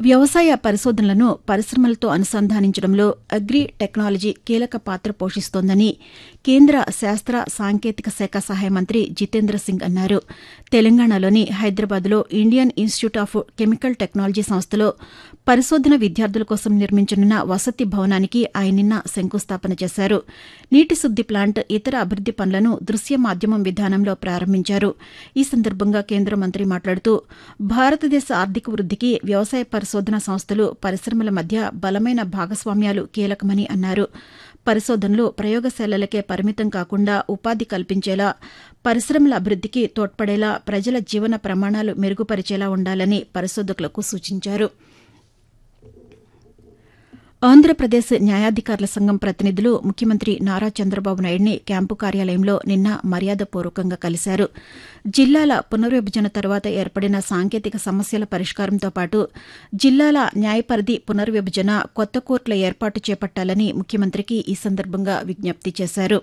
వ్యవసాయ పరిశోధనలను పరిశ్రమలతో అనుసంధానించడంలో agri technology కీలక పాత్ర పోషిస్తోందని కేంద్ర శాస్త్ర సాంకేతిక శాఖ సహాయ మంత్రి జితేంద్ర సింగ్ అన్నారు తెలంగాణలోని హైదరాబాద్లో Indian institute of chemical technology సంస్థలో పరిశోధన విద్యార్థుల కోసం నిర్మించనున్న వసతి భవనానికి ఆయన నిన్న శంకుస్థాపన చేశారు నీటి శుద్ది ప్లాంట్ ఇతర అభివృద్ది పనులను దృశ్య మాధ్యమం విధానంలో ప్రారంభించారు ఈ సందర్భంగా కేంద్ర మంత్రి మాట్లాడుతూ భారతదేశ ఆర్థిక వృద్దికి వ్యవసాయ పరిశోధన సంస్థలు పరిశ్రమల మధ్య బలమైన భాగస్వామ్యాలు కీలకమని అన్నారు పరిశోధనలు ప్రయోగశాలలకే పరిమితం కాకుండా ఉపాధి కల్పించేలా పరిశ్రమల అభివృద్దికి తోడ్పడేలా ప్రజల జీవన ప్రమాణాలు మెరుగుపరిచేలా ఉండాలని పరిశోధకులకు సూచించారు ఆంధ్రప్రదేశ్ న్యాయాధికారుల సంఘం ప్రతినిధులు ముఖ్యమంత్రి నారా చంద్రబాబు నాయుడిని క్యాంపు కార్యాలయంలో నిన్న మర్యాదపూర్వకంగా కలిశారు జిల్లాల పునర్విభజన తర్వాత ఏర్పడిన సాంకేతిక సమస్యల పరిష్కారంతో పాటు జిల్లాల న్యాయపరిధి పునర్విభజన కొత్త కోర్టుల ఏర్పాటు చేపట్టాలని ముఖ్యమంత్రికి ఈ సందర్భంగా విజ్ఞప్తి చేశారు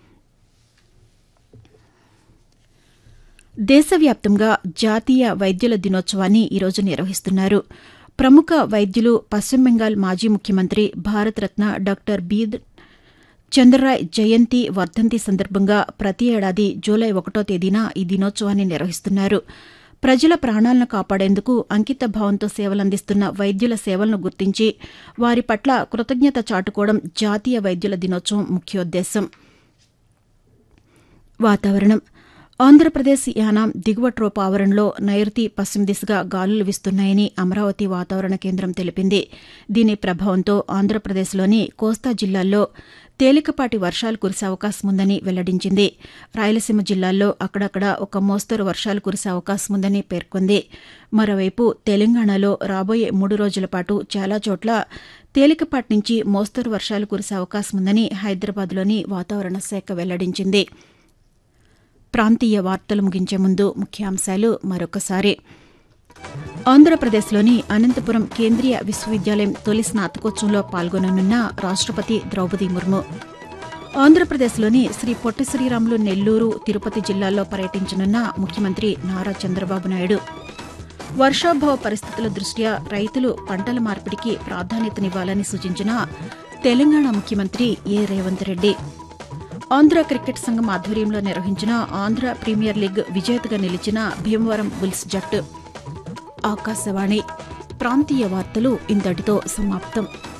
దేశవ్యాప్తంగా జాతీయ వైద్యుల దినోత్సవాన్ని ఈరోజు నిర్వహిస్తున్నారు ప్రముఖ వైద్యులు పశ్చిమ బెంగాల్ మాజీ ముఖ్యమంత్రి భారతరత్న డాక్టర్ బీద్ చంద్రరాయ్ జయంతి వర్ధంతి సందర్భంగా ప్రతి ఏడాది జూలై ఒకటో తేదీన ఈ దినోత్సవాన్ని నిర్వహిస్తున్నారు ప్రజల ప్రాణాలను కాపాడేందుకు అంకిత భావంతో సేవలందిస్తున్న వైద్యుల సేవలను గుర్తించి వారి పట్ల కృతజ్ఞత చాటుకోవడం జాతీయ వైద్యుల దినోత్సవం ముఖ్యోద్దేశం వాతావరణం ఆంధ్రప్రదేశ్ యానాం దిగువ ట్రోప్ ఆవరణలో నైరుతి పశ్చిమ దిశగా గాలులు వీస్తున్నాయని అమరావతి వాతావరణ కేంద్రం తెలిపింది దీని ప్రభావంతో ఆంధ్రప్రదేశ్లోని కోస్తా జిల్లాల్లో తేలికపాటి వర్షాలు కురిసే అవకాశం ఉందని వెల్లడించింది రాయలసీమ జిల్లాల్లో అక్కడక్కడ ఒక మోస్తరు వర్షాలు కురిసే అవకాశం ఉందని పేర్కొంది మరోవైపు తెలంగాణలో రాబోయే మూడు రోజుల పాటు చాలా చోట్ల తేలికపాటి నుంచి మోస్తరు వర్షాలు కురిసే అవకాశం ఉందని హైదరాబాద్లోని వాతావరణ శాఖ వెల్లడించింది ప్రాంతీయ వార్తలు ముగించే ముందు ముఖ్యాంశాలు మరొకసారి ఆంధ్రప్రదేశ్లోని అనంతపురం కేంద్రీయ విశ్వవిద్యాలయం తొలి స్నాతకోత్సవంలో పాల్గొననున్న రాష్టపతి ద్రౌపది ముర్ము ఆంధ్రప్రదేశ్లోని శ్రీ పొట్టి శ్రీరాములు నెల్లూరు తిరుపతి జిల్లాల్లో పర్యటించనున్న ముఖ్యమంత్రి నారా చంద్రబాబు నాయుడు వర్షాభావ పరిస్థితుల దృష్ట్యా రైతులు పంటల మార్పిడికి ప్రాధాన్యతనివ్వాలని సూచించిన తెలంగాణ ముఖ్యమంత్రి ఏ రేవంత్ రెడ్డి ఆంధ్ర క్రికెట్ సంఘం ఆధ్వర్యంలో నిర్వహించిన ఆంధ్ర ప్రీమియర్ లీగ్ విజేతగా నిలిచిన భీమవరం బుల్స్ జట్టు ఆకాశవాణి ప్రాంతీయ వార్తలు ఇంతటితో సమాప్తం